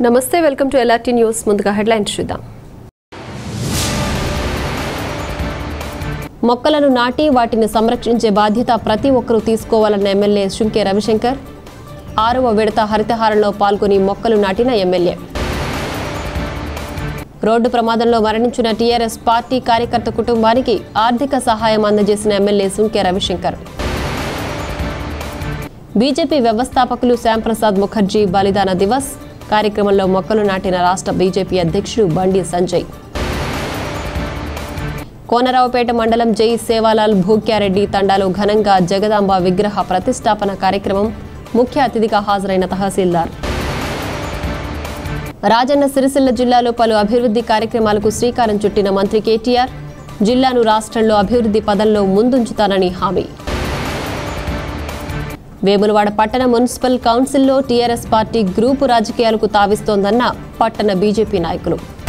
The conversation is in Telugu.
నమస్తే వెల్కమ్ టు ఎల్ఆర్టీ న్యూస్ ముందుగా హెడ్లైన్స్ చూద్దాం మొక్కలను నాటి వాటిని సంరక్షించే బాధ్యత ప్రతి ఒక్కరూ తీసుకోవాలన్న ఎమ్మెల్యే శుంకే రవిశంకర్ ఆరవ విడత హరితహారంలో పాల్గొని మొక్కలు నాటిన ఎమ్మెల్యే రోడ్డు ప్రమాదంలో మరణించిన టీఆర్ఎస్ పార్టీ కార్యకర్త కుటుంబానికి ఆర్థిక సహాయం అందజేసిన ఎమ్మెల్యే శుంకే రవిశంకర్ బీజేపీ వ్యవస్థాపకులు శ్యాంప్రసాద్ ముఖర్జీ బలిదాన దివస్ కార్యక్రమంలో మొక్కలు నాటిన రాష్ట్ర బీజేపీ అధ్యక్షుడు బండి సంజయ్ కోనరావుపేట మండలం జై సేవాలాల్ భూక్యారెడ్డి తండాలో ఘనంగా జగదాంబ విగ్రహ ప్రతిష్టాపన కార్యక్రమం ముఖ్య అతిథిగా హాజరైన తహసీల్దార్ రాజన్న సిరిసిల్ల జిల్లాలో పలు అభివృద్ధి కార్యక్రమాలకు శ్రీకారం చుట్టిన మంత్రి కేటీఆర్ జిల్లాను రాష్ట్రంలో అభివృద్ధి పదంలో ముందుంచుతానని హామీ వేములవాడ పట్టణ మున్సిపల్ కౌన్సిల్లో టీఆర్ఎస్ పార్టీ గ్రూపు రాజకీయాలకు తావిస్తోందన్న పట్టణ బీజేపీ నాయకులు